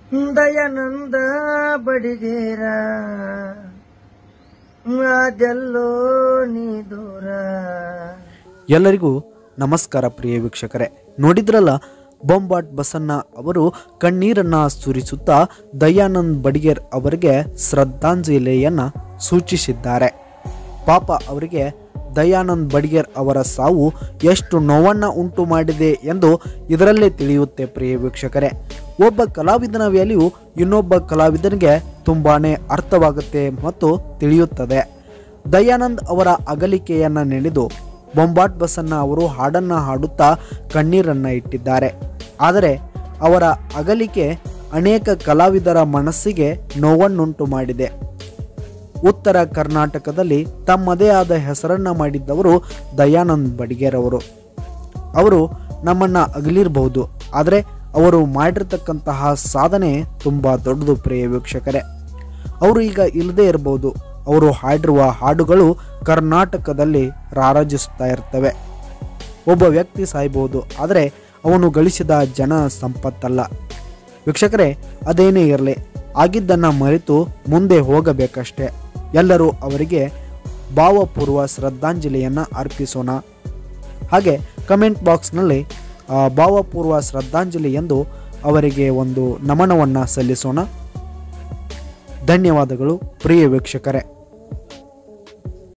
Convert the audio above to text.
ದಯಾನಂದ ಬಡಿಗೇರ ಅದೆಲ್ಲೋ ನೀ ದೂರ ಎಲ್ಲರಿಗೂ ನಮಸ್ಕಾರ ಪ್ರಿಯ ವೀಕ್ಷಕರೇ ನೋಡಿದ್ರಲ್ಲ ಬೊಂಬಾಟ್ ಬಸನ್ನ ಅವರು ಕಣ್ಣೀರನ್ನ ಸುರಿಸುತ್ತಾ ದಯಾನಂದ್ ಬಡಿಗೇರ್ ಅವರಿಗೆ ಶ್ರದ್ಧಾಂಜಲಿಯನ್ನ ಸೂಚಿಸಿದ್ದಾರೆ ಪಾಪ ಅವರಿಗೆ ದಯಾನಂದ್ ಬಡಿಗೇರ್ ಅವರ ಸಾವು ಎಷ್ಟು ನೋವನ್ನ ಉಂಟು ಮಾಡಿದೆ ಎಂದು ಇದರಲ್ಲೇ ತಿಳಿಯುತ್ತೆ ಪ್ರಿಯ ವೀಕ್ಷಕರೇ ಒಬ್ಬ ಕಲಾವಿದನ ವ್ಯಾಲ್ಯೂ ಇನ್ನೊಬ್ಬ ಕಲಾವಿದನಿಗೆ ತುಂಬಾನೇ ಅರ್ಥವಾಗುತ್ತೆ ಮತ್ತು ತಿಳಿಯುತ್ತದೆ ದಯಾನಂದ್ ಅವರ ಅಗಲಿಕೆಯನ್ನ ನೆನೆದು ಬೊಂಬಾಟ್ ಬಸನ್ನ ಅವರು ಹಾಡನ್ನ ಹಾಡುತ್ತಾ ಕಣ್ಣೀರನ್ನ ಇಟ್ಟಿದ್ದಾರೆ ಆದರೆ ಅವರ ಅಗಲಿಕೆ ಅನೇಕ ಕಲಾವಿದರ ಮನಸ್ಸಿಗೆ ನೋವನ್ನುಂಟು ಮಾಡಿದೆ ಉತ್ತರ ಕರ್ನಾಟಕದಲ್ಲಿ ತಮ್ಮದೇ ಆದ ಹೆಸರನ್ನ ಮಾಡಿದ್ದವರು ದಯಾನಂದ್ ಬಡಿಗೇರ್ ಅವರು ಅವರು ನಮ್ಮನ್ನ ಅಗಲಿರಬಹುದು ಆದರೆ ಅವರು ಮಾಡಿರ್ತಕ್ಕಂತಹ ಸಾಧನೆ ತುಂಬಾ ದೊಡ್ಡದು ಪ್ರಿಯ ವೀಕ್ಷಕರೇ ಅವರು ಈಗ ಇಲ್ಲದೇ ಇರಬಹುದು ಅವರು ಹಾಡಿರುವ ಹಾಡುಗಳು ಕರ್ನಾಟಕದಲ್ಲಿ ರಾರಾಜಿಸುತ್ತಾ ಇರ್ತವೆ ಒಬ್ಬ ವ್ಯಕ್ತಿ ಸಾಯ್ಬಹುದು ಆದರೆ ಅವನು ಗಳಿಸಿದ ಜನ ಸಂಪತ್ತಲ್ಲ ವೀಕ್ಷಕರೇ ಅದೇನೇ ಇರಲಿ ಆಗಿದ್ದನ್ನು ಮರೆತು ಮುಂದೆ ಹೋಗಬೇಕಷ್ಟೇ ಎಲ್ಲರೂ ಅವರಿಗೆ ಭಾವಪೂರ್ವ ಶ್ರದ್ಧಾಂಜಲಿಯನ್ನು ಅರ್ಪಿಸೋಣ ಹಾಗೆ ಕಮೆಂಟ್ ಬಾಕ್ಸ್ನಲ್ಲಿ ಆ, ಭಾವಪೂರ್ವ ಶ್ರದ್ಧಾಂಜಲಿ ಎಂದು ಅವರಿಗೆ ಒಂದು ನಮನವನ್ನು ಸಲ್ಲಿಸೋಣ ಧನ್ಯವಾದಗಳು ಪ್ರಿಯ ವೀಕ್ಷಕರೇ